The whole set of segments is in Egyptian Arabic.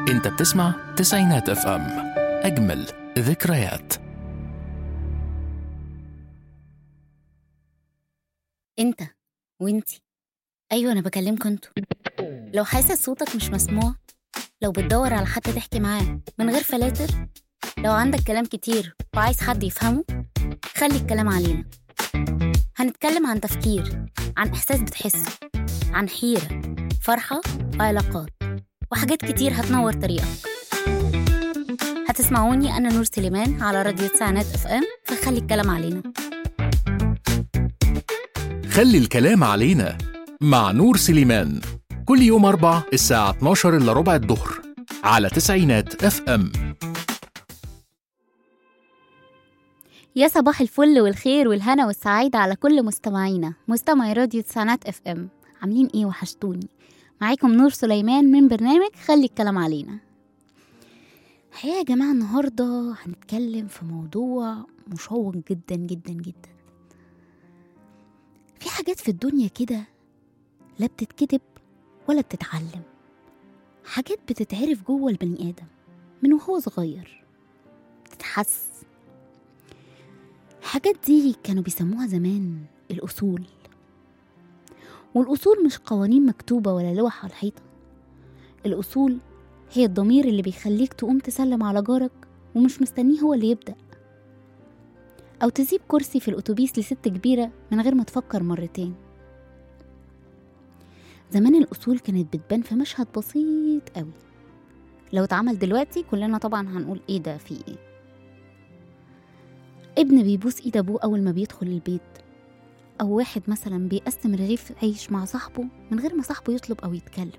انت بتسمع تسعينات اف ام اجمل ذكريات انت وانتي ايوه انا بكلمكوا انتوا لو حاسس صوتك مش مسموع لو بتدور على حد تحكي معاه من غير فلاتر لو عندك كلام كتير وعايز حد يفهمه خلي الكلام علينا هنتكلم عن تفكير عن احساس بتحسه عن حيره فرحه وعلاقات وحاجات كتير هتنور طريقك هتسمعوني انا نور سليمان على راديو تسعينات اف ام فخلي الكلام علينا خلي الكلام علينا مع نور سليمان كل يوم أربع الساعة 12 إلا ربع الظهر على تسعينات اف ام يا صباح الفل والخير والهنا والسعادة على كل مستمعينا مستمعي راديو تسعينات اف ام عاملين ايه وحشتوني معاكم نور سليمان من برنامج خلي الكلام علينا الحقيقة يا جماعة النهاردة هنتكلم في موضوع مشوق جدا جدا جدا في حاجات في الدنيا كده لا بتتكتب ولا بتتعلم حاجات بتتعرف جوه البني آدم من وهو صغير بتتحس الحاجات دي كانوا بيسموها زمان الأصول والأصول مش قوانين مكتوبة ولا لوح على الحيطة الأصول هي الضمير اللي بيخليك تقوم تسلم على جارك ومش مستنيه هو اللي يبدأ أو تسيب كرسي في الأتوبيس لست كبيرة من غير ما تفكر مرتين زمان الأصول كانت بتبان في مشهد بسيط قوي لو اتعمل دلوقتي كلنا طبعا هنقول ايه ده في ايه ابن بيبوس ايد ابوه اول ما بيدخل البيت او واحد مثلا بيقسم رغيف عيش مع صاحبه من غير ما صاحبه يطلب او يتكلم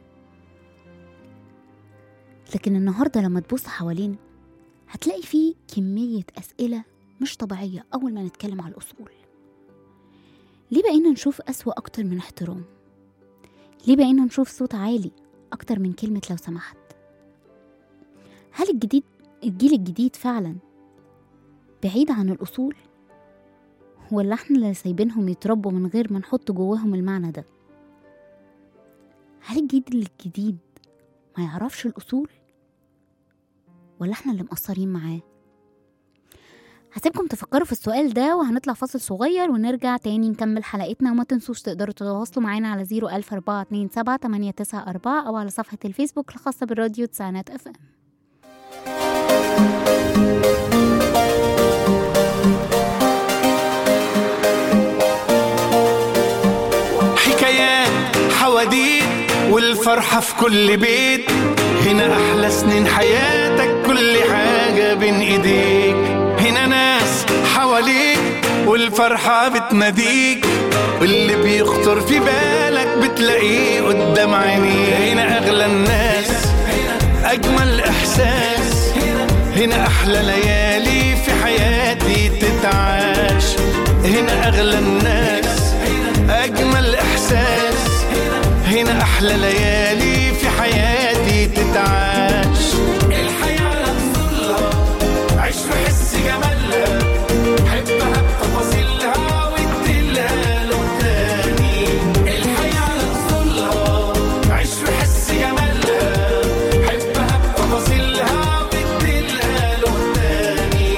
لكن النهارده لما تبص حوالينا هتلاقي فيه كمية أسئلة مش طبيعية أول ما نتكلم على الأصول ليه بقينا نشوف أسوأ أكتر من احترام ليه بقينا نشوف صوت عالي أكتر من كلمة لو سمحت هل الجديد الجيل الجديد فعلا بعيد عن الأصول ولا احنا اللي سايبينهم يتربوا من غير ما نحط جواهم المعنى ده هل الجيل الجديد ما يعرفش الأصول ولا احنا اللي مقصرين معاه هسيبكم تفكروا في السؤال ده وهنطلع فاصل صغير ونرجع تاني نكمل حلقتنا وما تنسوش تقدروا تتواصلوا معانا على 00427 أو على صفحة الفيسبوك الخاصة بالراديو تسعينات اف ام حكايات حواديت والفرحة في كل بيت هنا أحلى سنين حياتك كل حاجة بين إيديك هنا ناس حواليك والفرحة بتناديك واللي بيخطر في بالك بتلاقيه قدام عينيك هنا أغلى الناس أجمل إحساس هنا أحلى ليالي في حياتي تتعاش هنا أغلى الناس أجمل إحساس هنا أحلى ليالي في حياتي تتعاش الحياة لمظلها عيش وحس جمالها حبها بتفاصيلها واديلها لون تاني الحياة لمظلها عيش وحس جمالها حبها بتفاصيلها واديلها لون تاني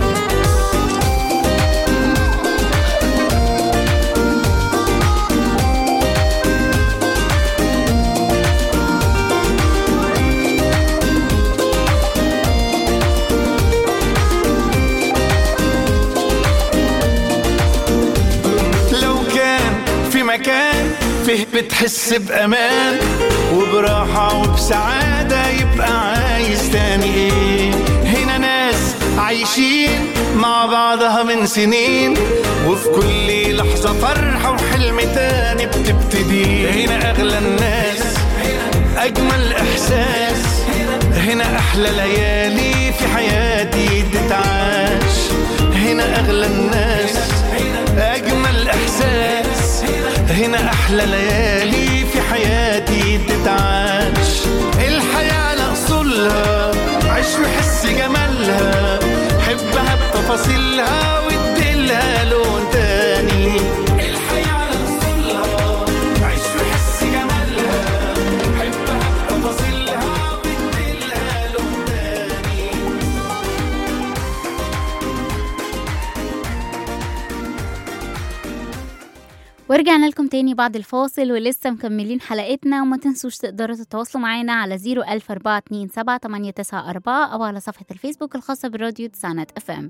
لو كان في مكان فيه بتحس بأمان وبراحة وبسعادة يبقى عايز تاني ايه هنا ناس عايشين مع بعضها من سنين وفي كل لحظة فرحة وحلم تاني بتبتدي هنا أغلى الناس أجمل إحساس هنا أحلى ليالي في حياتي تتعاش هنا أغلى الناس أجمل إحساس هنا أحلى ليالي في حياتي تتعاش الحياة لأصولها عيش وحس جمالها حبها بتفاصيلها واديلها لون تاني الحياة لأصولها عيش وحس جمالها حبها بتفاصيلها واديلها ورجعنا لكم تاني بعد الفاصل ولسه مكملين حلقتنا وما تنسوش تقدروا تتواصلوا معانا على 00427 أو على صفحة الفيسبوك الخاصة بالراديو تسعينات اف ام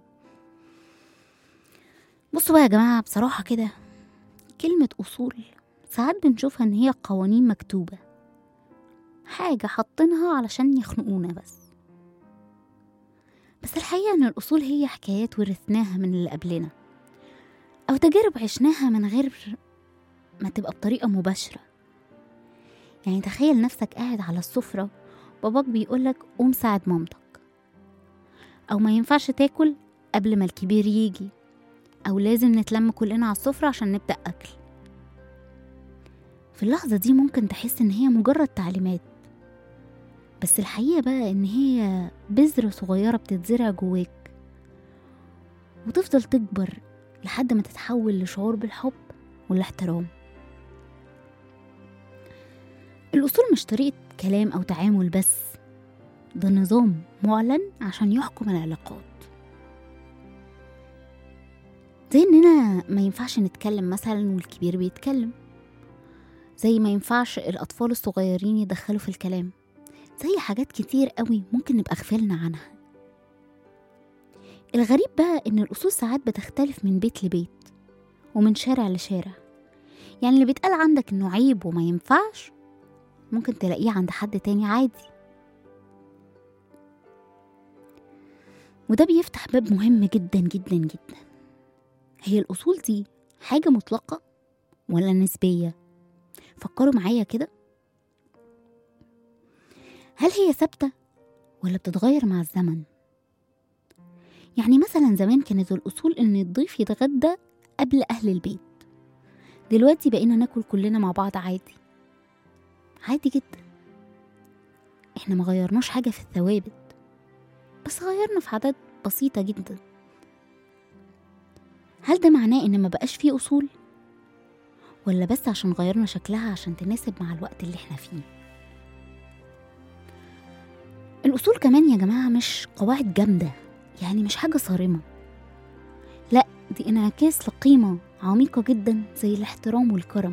بصوا بقى يا جماعة بصراحة كده كلمة أصول ساعات بنشوفها إن هي قوانين مكتوبة حاجة حاطينها علشان يخنقونا بس بس الحقيقة إن الأصول هي حكايات ورثناها من اللي قبلنا أو تجارب عشناها من غير ما تبقى بطريقة مباشرة يعني تخيل نفسك قاعد على السفرة باباك بيقولك قوم ساعد مامتك أو ما ينفعش تاكل قبل ما الكبير يجي أو لازم نتلم كلنا على السفرة عشان نبدأ أكل في اللحظة دي ممكن تحس إن هي مجرد تعليمات بس الحقيقة بقى إن هي بذرة صغيرة بتتزرع جواك وتفضل تكبر لحد ما تتحول لشعور بالحب والاحترام الأصول مش طريقة كلام أو تعامل بس ده نظام معلن عشان يحكم العلاقات زي إننا ما ينفعش نتكلم مثلا والكبير بيتكلم زي ما ينفعش الأطفال الصغيرين يدخلوا في الكلام زي حاجات كتير قوي ممكن نبقى غفلنا عنها الغريب بقى إن الأصول ساعات بتختلف من بيت لبيت ومن شارع لشارع يعني اللي بيتقال عندك إنه عيب وما ينفعش ممكن تلاقيه عند حد تاني عادي وده بيفتح باب مهم جدا جدا جدا هي الأصول دي حاجة مطلقة ولا نسبية فكروا معايا كده هل هي ثابتة ولا بتتغير مع الزمن يعني مثلا زمان كانت الأصول إن الضيف يتغدى قبل أهل البيت دلوقتي بقينا ناكل كلنا مع بعض عادي عادي جدا احنا ما غيرناش حاجة في الثوابت بس غيرنا في عادات بسيطة جدا هل ده معناه ان ما بقاش فيه اصول ولا بس عشان غيرنا شكلها عشان تناسب مع الوقت اللي احنا فيه الاصول كمان يا جماعة مش قواعد جامدة يعني مش حاجة صارمة لا دي انعكاس لقيمة عميقة جدا زي الاحترام والكرم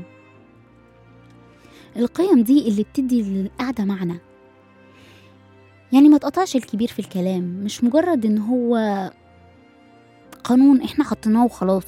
القيم دي اللي بتدي للقعدة معنى يعني ما تقطعش الكبير في الكلام مش مجرد ان هو قانون احنا حطيناه وخلاص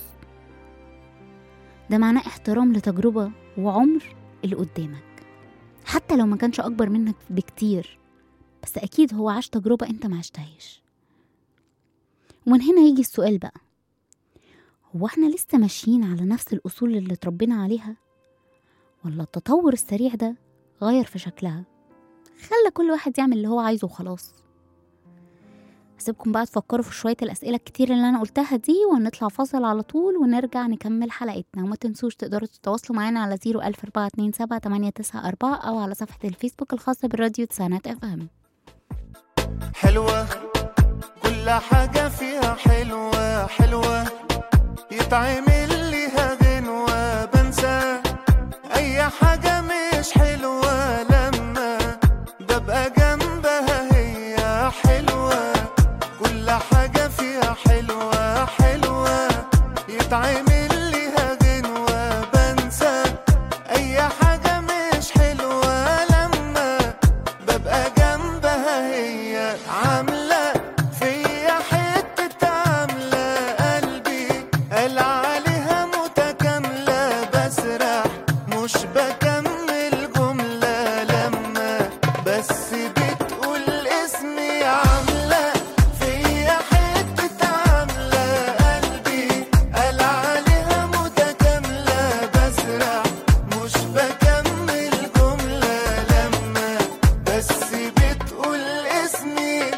ده معناه احترام لتجربة وعمر اللي قدامك حتى لو ما كانش أكبر منك بكتير بس أكيد هو عاش تجربة أنت ما عشتهاش ومن هنا يجي السؤال بقى هو احنا لسه ماشيين على نفس الأصول اللي اتربينا عليها ولا التطور السريع ده غير في شكلها خلى كل واحد يعمل اللي هو عايزه وخلاص هسيبكم بقى تفكروا في شوية الأسئلة الكتير اللي أنا قلتها دي ونطلع فاصل على طول ونرجع نكمل حلقتنا وما تنسوش تقدروا تتواصلوا معانا على زيرو ألف أربعة اتنين سبعة تمانية تسعة أربعة أو على صفحة الفيسبوك الخاصة بالراديو تسعينات اف ام حلوة كل حاجة فيها حلوة حلوة يتعمل ليها غنوة بنسى أي حاجة مش حلوة لما ببقى جنبها هي حلوة كل حاجة فيها حلوة حلوة يتعمل ليها غنوة بنسى أي حاجة مش حلوة لما ببقى جنبها هي عاملة فيا حتة عاملة قلبي قال عليها متكاملة بسرح مش بكمل جملة لما بس بتقول اسمي عاملة فيا حتة عاملة قلبي قال عليها متكاملة بسرح مش بكمل جملة لما بس بتقول اسمي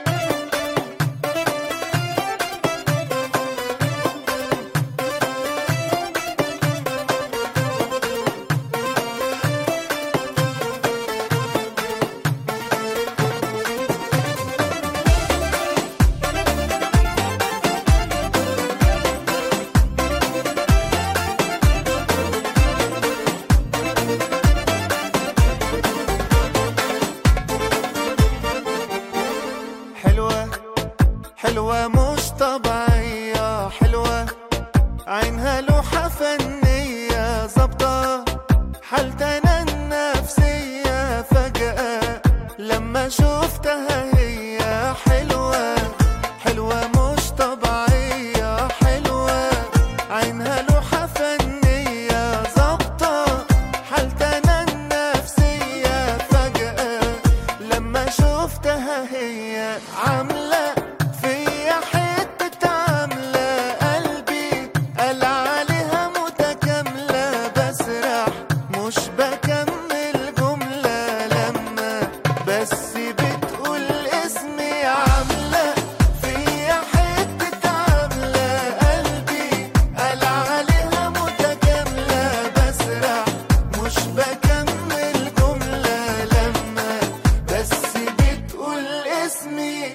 حالتي انا النفسية فجأة لما شفتها هي حلوة حلوة مش طبيعية حلوة عينها لوحة فنية ظابطة حالتي انا النفسية فجأة لما شفتها هي عاملة فيا حتة عاملة قلبي قال عليها متكاملة بسرح مش بكمل جملة لما بس بتقول اسمي عاملة فيا حتة عاملة قلبي قال عليها متكاملة بسرح مش بكمل جملة لما بس بتقول اسمي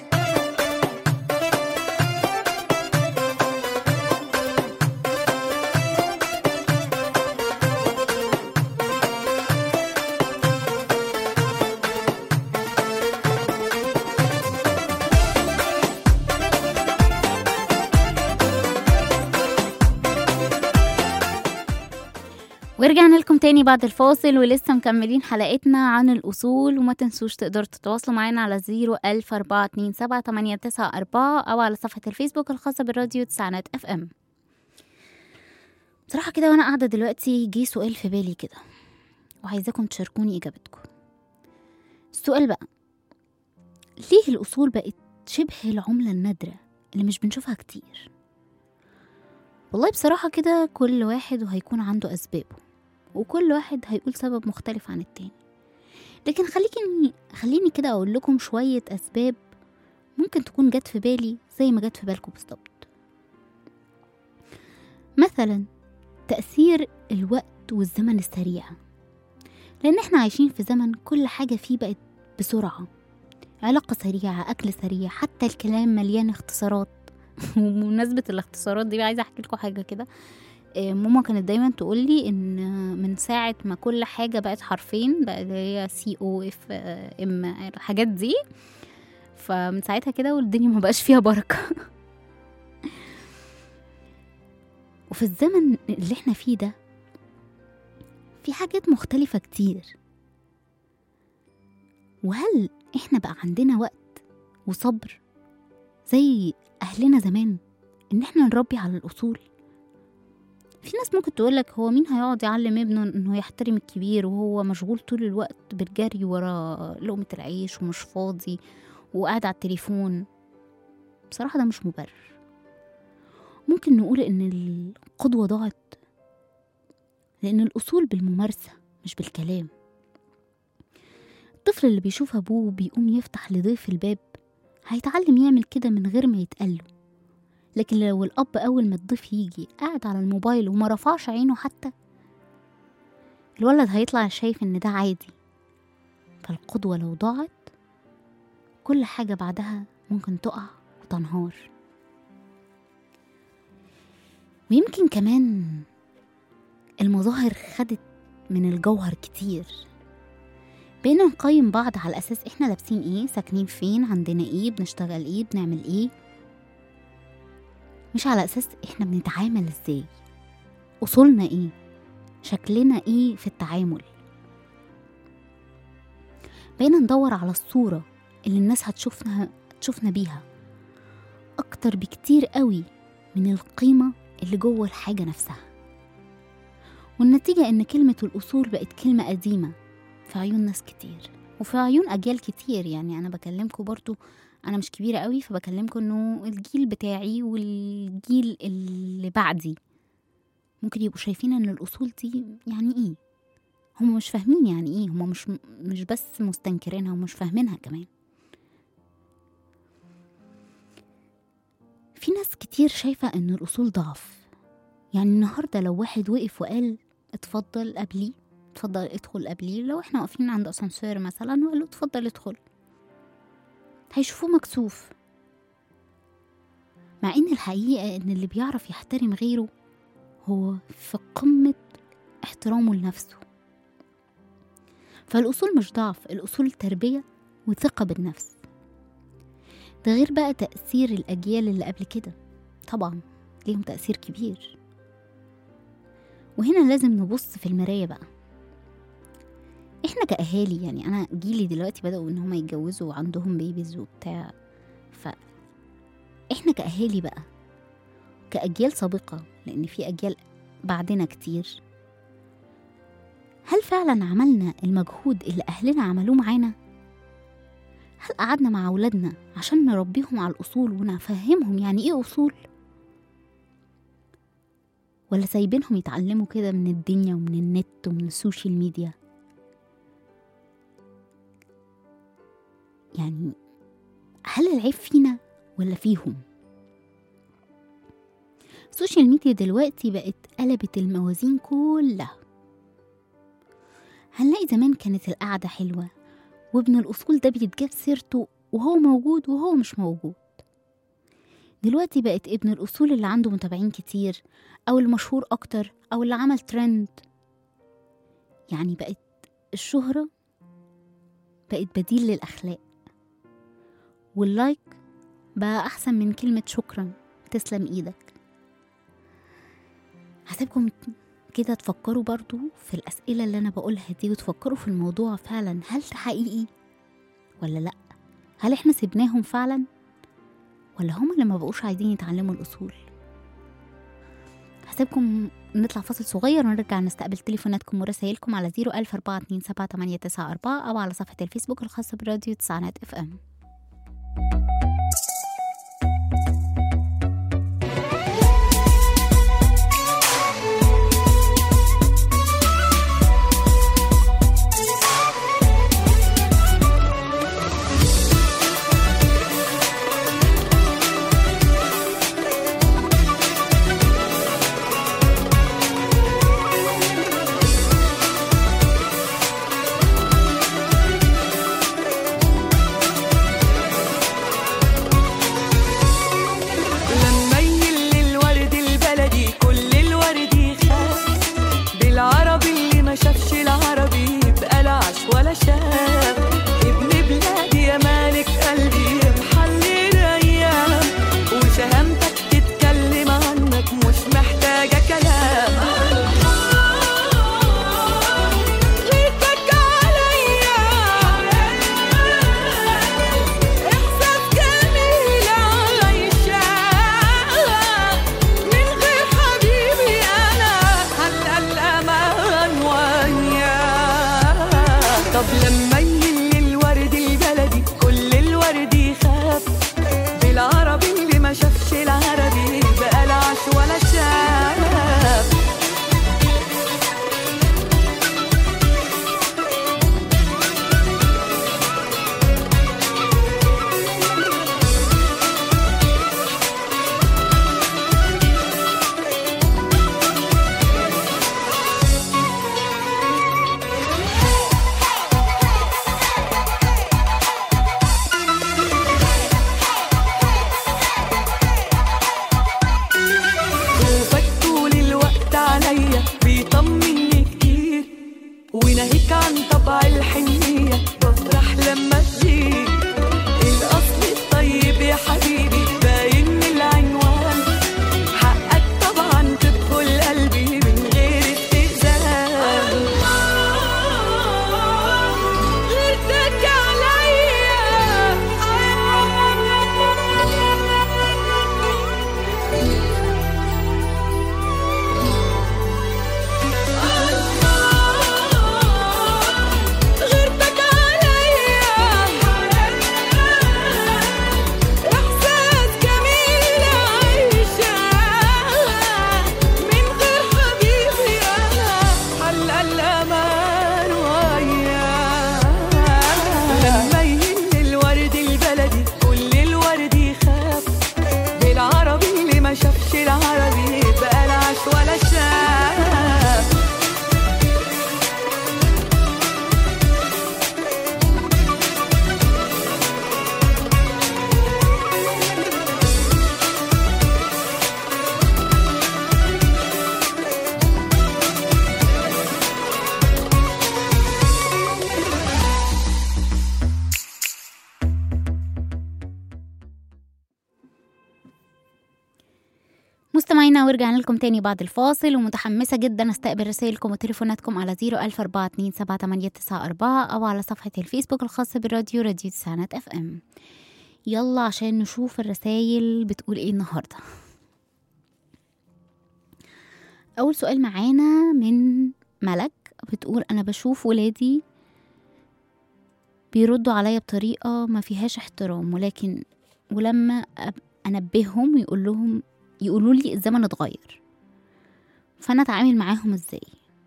ورجعنا لكم تاني بعد الفاصل ولسه مكملين حلقتنا عن الأصول وما تنسوش تقدروا تتواصلوا معانا على زيرو ألف أربعة اتنين سبعة تمانية تسعة أربعة أو على صفحة الفيسبوك الخاصة بالراديو تسعينات اف ام بصراحة كده وأنا قاعدة دلوقتي جه سؤال في بالي كده وعايزاكم تشاركوني إجابتكم السؤال بقى ليه الأصول بقت شبه العملة النادرة اللي مش بنشوفها كتير والله بصراحة كده كل واحد وهيكون عنده أسبابه وكل واحد هيقول سبب مختلف عن التاني لكن خليكني خليني كده أقول لكم شوية أسباب ممكن تكون جت في بالي زي ما جت في بالكم بالظبط مثلا تأثير الوقت والزمن السريع لأن احنا عايشين في زمن كل حاجة فيه بقت بسرعة علاقة سريعة أكل سريع حتى الكلام مليان اختصارات وبمناسبة الاختصارات دي بقى عايزة أحكي لكم حاجة كده آه، ماما كانت دايما تقول لي ان من ساعة ما كل حاجة بقت حرفين بقى اللي هي سي او اف ام الحاجات دي فمن ساعتها كده والدنيا ما بقاش فيها بركة وفي الزمن اللي احنا فيه ده في حاجات مختلفة كتير وهل احنا بقى عندنا وقت وصبر زي أهلنا زمان إن احنا نربي على الأصول في ناس ممكن تقولك هو مين هيقعد يعلم ابنه إنه يحترم الكبير وهو مشغول طول الوقت بالجري ورا لقمة العيش ومش فاضي وقاعد على التليفون بصراحة ده مش مبرر ممكن نقول إن القدوة ضاعت لأن الأصول بالممارسة مش بالكلام الطفل اللي بيشوف أبوه بيقوم يفتح لضيف الباب هيتعلم يعمل كده من غير ما يتقله لكن لو الأب أول ما الضيف يجي قاعد على الموبايل وما رفعش عينه حتى الولد هيطلع شايف إن ده عادي فالقدوة لو ضاعت كل حاجة بعدها ممكن تقع وتنهار ويمكن كمان المظاهر خدت من الجوهر كتير بقينا نقيم بعض على أساس إحنا لابسين إيه ساكنين فين عندنا إيه بنشتغل إيه بنعمل إيه مش على أساس إحنا بنتعامل إزاي أصولنا إيه شكلنا إيه في التعامل بقينا ندور على الصورة اللي الناس هتشوفنا تشوفنا بيها أكتر بكتير قوي من القيمة اللي جوه الحاجة نفسها والنتيجة إن كلمة الأصول بقت كلمة قديمة في عيون ناس كتير وفي عيون أجيال كتير يعني أنا بكلمكم برضو أنا مش كبيرة قوي فبكلمكم إنه الجيل بتاعي والجيل اللي بعدي ممكن يبقوا شايفين إن الأصول دي يعني إيه هم مش فاهمين يعني إيه هم مش مش بس مستنكرينها ومش فاهمينها كمان في ناس كتير شايفة إن الأصول ضعف يعني النهاردة لو واحد وقف وقال اتفضل قبلي اتفضل ادخل قبلي لو احنا واقفين عند اسانسير مثلا وقال له اتفضل ادخل هيشوفوه مكسوف مع ان الحقيقة ان اللي بيعرف يحترم غيره هو في قمة احترامه لنفسه فالأصول مش ضعف الأصول تربية وثقة بالنفس ده غير بقى تأثير الأجيال اللي قبل كده طبعا ليهم تأثير كبير وهنا لازم نبص في المراية بقى احنا كأهالي يعني انا جيلي دلوقتي بدأوا ان هم يتجوزوا وعندهم بيبيز وبتاع ف احنا كأهالي بقى كأجيال سابقة لأن في أجيال بعدنا كتير هل فعلا عملنا المجهود اللي أهلنا عملوه معانا؟ هل قعدنا مع أولادنا عشان نربيهم على الأصول ونفهمهم يعني إيه أصول؟ ولا سايبينهم يتعلموا كده من الدنيا ومن النت ومن السوشيال ميديا؟ يعني هل العيب فينا ولا فيهم؟ السوشيال ميديا دلوقتي بقت قلبت الموازين كلها هنلاقي زمان كانت القعدة حلوة وابن الأصول ده بيتجاب سيرته وهو موجود وهو مش موجود دلوقتي بقت ابن الأصول اللي عنده متابعين كتير أو المشهور أكتر أو اللي عمل ترند يعني بقت الشهرة بقت بديل للأخلاق واللايك بقى أحسن من كلمة شكرا تسلم إيدك هسيبكم كده تفكروا برضو في الأسئلة اللي أنا بقولها دي وتفكروا في الموضوع فعلا هل ده حقيقي ولا لأ هل إحنا سيبناهم فعلا ولا هم اللي ما بقوش عايزين يتعلموا الأصول هسيبكم نطلع فاصل صغير ونرجع نستقبل تليفوناتكم ورسايلكم على 014278994 أو على صفحة الفيسبوك الخاصة براديو تسعينات اف ام لما يل الورد البلدي كل الورد يخاف بالعربي اللي ما شافش العربي يبقى لا عاش ولا شاف ابن بلادي يا مالك قلبي محلل ايام وشهامتك تتكلم عنك مش محتاجه كلام غيرتك عليا إحساس جميل عايشة من غير حبيبي أنا هلا الأمان وياه طب لما يل الورد البلدي كل الورد يخاف بالعربي اللي ما شافش العربي بقى لا عاش ولا شاف خوفك طول الوقت عليا بيطمني كتير وناهيك عن طبع الحنية بفرح لما تجيك الأصل الطيب يا حبيبي باين من العنوان حقك طبعا تدخل قلبي من غير استئذان غيرتك عليا غيرتك عليا مستمعينا ورجعنا لكم تاني بعد الفاصل ومتحمسة جدا استقبل رسائلكم وتليفوناتكم على 004278994 أو على صفحة الفيسبوك الخاصة بالراديو راديو تسعينات اف ام يلا عشان نشوف الرسايل بتقول ايه النهاردة أول سؤال معانا من ملك بتقول أنا بشوف ولادي بيردوا عليا بطريقة ما فيهاش احترام ولكن ولما أب- أنبههم يقول لهم يقولوا لي الزمن اتغير فأنا أتعامل معاهم ازاي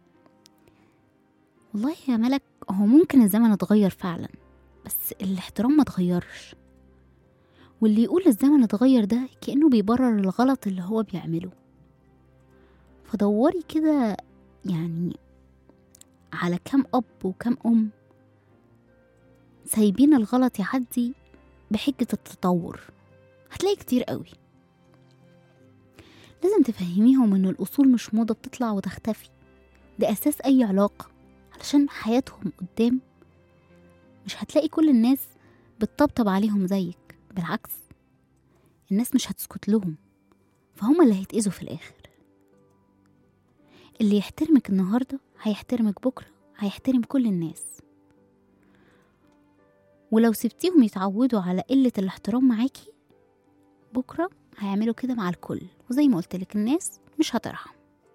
والله يا ملك هو ممكن الزمن اتغير فعلا بس الاحترام ما اتغيرش واللي يقول الزمن اتغير ده كأنه بيبرر الغلط اللي هو بيعمله فدوري كده يعني على كم أب وكم أم سايبين الغلط يعدي بحجة التطور هتلاقي كتير قوي لازم تفهميهم ان الأصول مش موضة بتطلع وتختفي ده أساس أي علاقة علشان حياتهم قدام مش هتلاقي كل الناس بتطبطب عليهم زيك بالعكس الناس مش هتسكت لهم فهم اللي هيتأذوا في الآخر اللي يحترمك النهاردة هيحترمك بكرة هيحترم كل الناس ولو سبتيهم يتعودوا على قلة الاحترام معاكي بكرة هيعملوا كده مع الكل وزي ما قلتلك الناس مش هترحم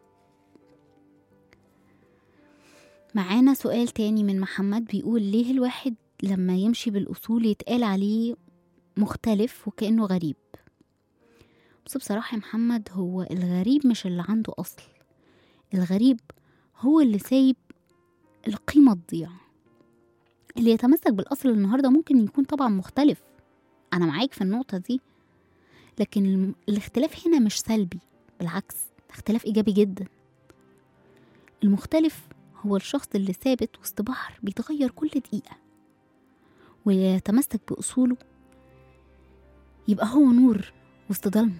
معانا سؤال تاني من محمد بيقول ليه الواحد لما يمشي بالأصول يتقال عليه مختلف وكأنه غريب بس بصراحة يا محمد هو الغريب مش اللي عنده أصل الغريب هو اللي سايب القيمة تضيع اللي يتمسك بالأصل النهاردة ممكن يكون طبعا مختلف أنا معاك في النقطة دي لكن الم- الاختلاف هنا مش سلبي بالعكس اختلاف إيجابي جدا المختلف هو الشخص اللي ثابت وسط بحر بيتغير كل دقيقة ويتمسك بأصوله يبقى هو نور وسط ضلمة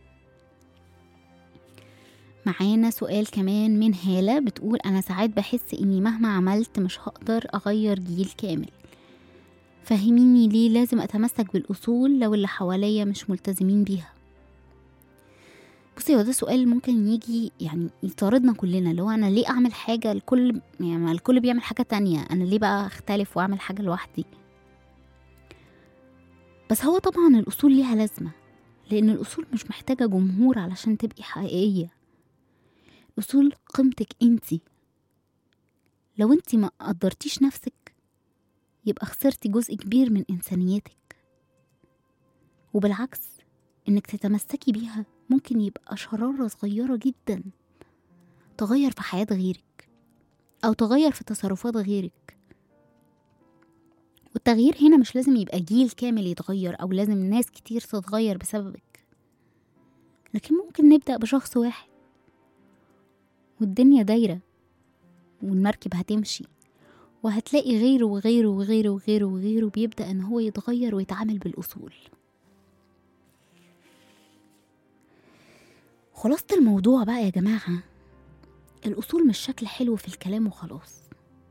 معانا سؤال كمان من هالة بتقول أنا ساعات بحس إني مهما عملت مش هقدر أغير جيل كامل فهميني ليه لازم أتمسك بالأصول لو اللي حواليا مش ملتزمين بيها بصي هو ده سؤال ممكن يجي يعني يطاردنا كلنا لو أنا ليه أعمل حاجة الكل يعني ما الكل بيعمل حاجة تانية أنا ليه بقى أختلف وأعمل حاجة لوحدي بس هو طبعا الأصول ليها لازمة لأن الأصول مش محتاجة جمهور علشان تبقي حقيقية أصول قيمتك انتي لو انتي ما قدرتيش نفسك يبقى خسرتي جزء كبير من إنسانيتك وبالعكس إنك تتمسكي بيها ممكن يبقى شرارة صغيرة جدا تغير في حياة غيرك أو تغير في تصرفات غيرك والتغيير هنا مش لازم يبقى جيل كامل يتغير أو لازم ناس كتير تتغير بسببك لكن ممكن نبدأ بشخص واحد والدنيا دايرة والمركب هتمشي وهتلاقي غيره وغيره وغيره وغيره وغيره بيبدأ إن هو يتغير ويتعامل بالأصول خلاصة الموضوع بقى يا جماعة الأصول مش شكل حلو في الكلام وخلاص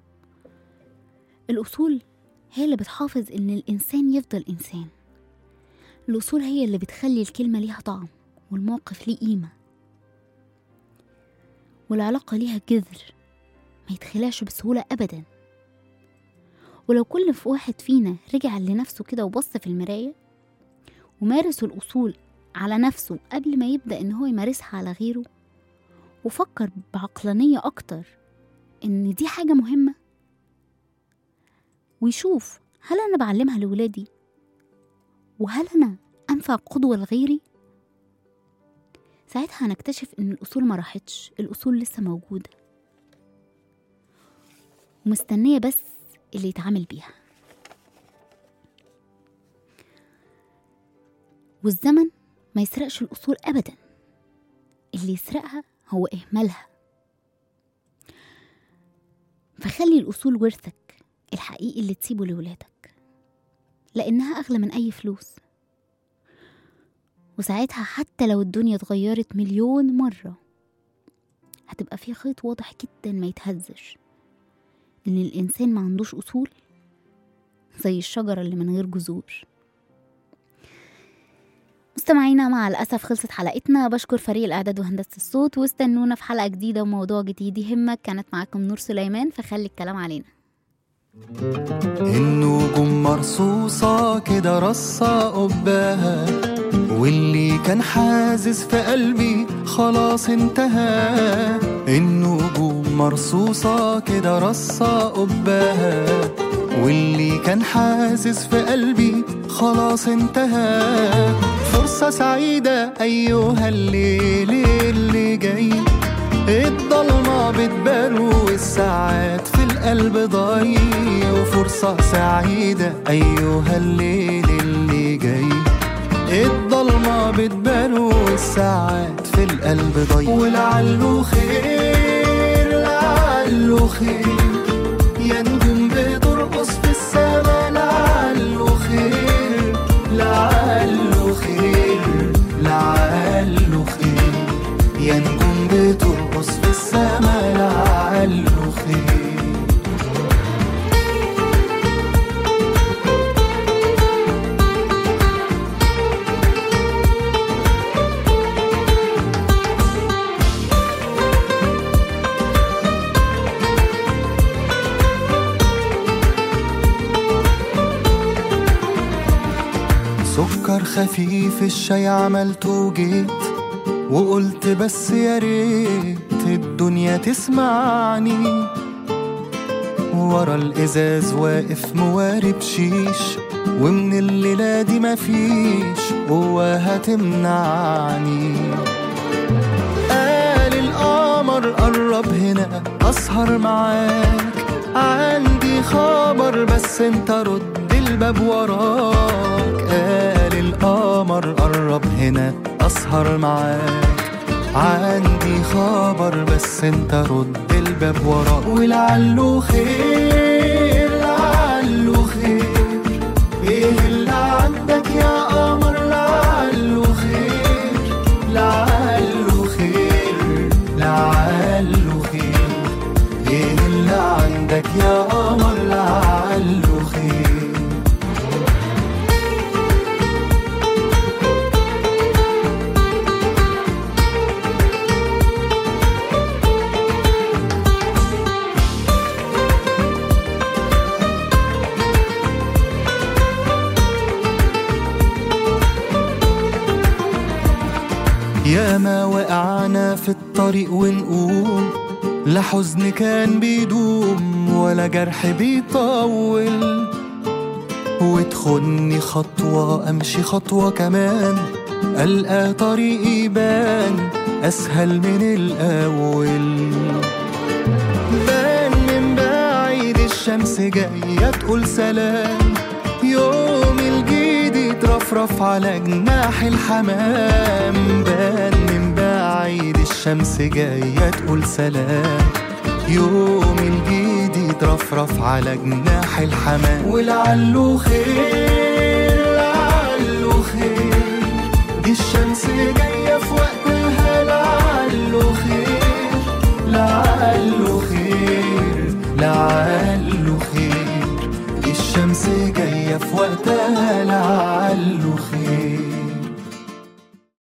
الأصول هي اللي بتحافظ إن الإنسان يفضل إنسان الأصول هي اللي بتخلي الكلمة ليها طعم والموقف ليه قيمة والعلاقة ليها جذر ما يتخلاش بسهولة أبدا ولو كل في واحد فينا رجع لنفسه كده وبص في المراية ومارس الأصول على نفسه قبل ما يبدأ إن هو يمارسها على غيره وفكر بعقلانية أكتر إن دي حاجة مهمة ويشوف هل أنا بعلمها لولادي وهل أنا أنفع قدوة لغيري ساعتها هنكتشف إن الأصول ما راحتش الأصول لسه موجودة ومستنية بس اللي يتعامل بيها والزمن ما يسرقش الأصول أبدا اللي يسرقها هو إهمالها فخلي الأصول ورثك الحقيقي اللي تسيبه لولادك لأنها أغلى من أي فلوس وساعتها حتى لو الدنيا اتغيرت مليون مرة هتبقى في خيط واضح جدا ما يتهزش إن الإنسان ما عندوش أصول زي الشجرة اللي من غير جذور مستمعينا مع الأسف خلصت حلقتنا بشكر فريق الإعداد وهندسة الصوت واستنونا في حلقة جديدة وموضوع جديد يهمك كانت معاكم نور سليمان فخلي الكلام علينا النجوم مرصوصة كده رصة قباها واللي كان حازز في قلبي خلاص انتهى النجوم مرصوصة كده رصة قباها واللي كان حازز في قلبي خلاص انتهى فرصة سعيدة أيها الليل اللي جاي الضلمة بتبان والساعات في القلب ضايع وفرصة سعيدة أيها الليل اللي جاي الضلمة بتبان والساعات في القلب ضايع ولعله خير لعله خير يا نجوم بترقص في السما لعله خير لعله خير لعله خير يا نجوم بترقص في السما لعله خير سكر خفيف الشاي عملته جيت وقلت بس يا ريت الدنيا تسمعني ورا الازاز واقف موارب شيش ومن الليلة دي مفيش قوة هتمنعني قال القمر قرب هنا أسهر معاك عندي خبر بس انت رد الباب وراك قال القمر قرب هنا أسهر معاك عندي خبر بس انت رد الباب وراك ولعله خير لعله خير ايه اللي عندك يا قمر لعله خير لعله خير لعله خير ايه اللي عندك يا قمر لعله خير يا ما وقعنا في الطريق ونقوم لا حزن كان بيدوم ولا جرح بيطول وتخني خطوة أمشي خطوة كمان ألقى طريقي يبان أسهل من الأول بان من بعيد الشمس جاية تقول سلام يوم الجديد يترفرف على جناح الحمام بان من بعيد الشمس جاية تقول سلام يوم الجديد يترفرف على جناح الحمام ولعله خير لعله خير دي الشمس جاية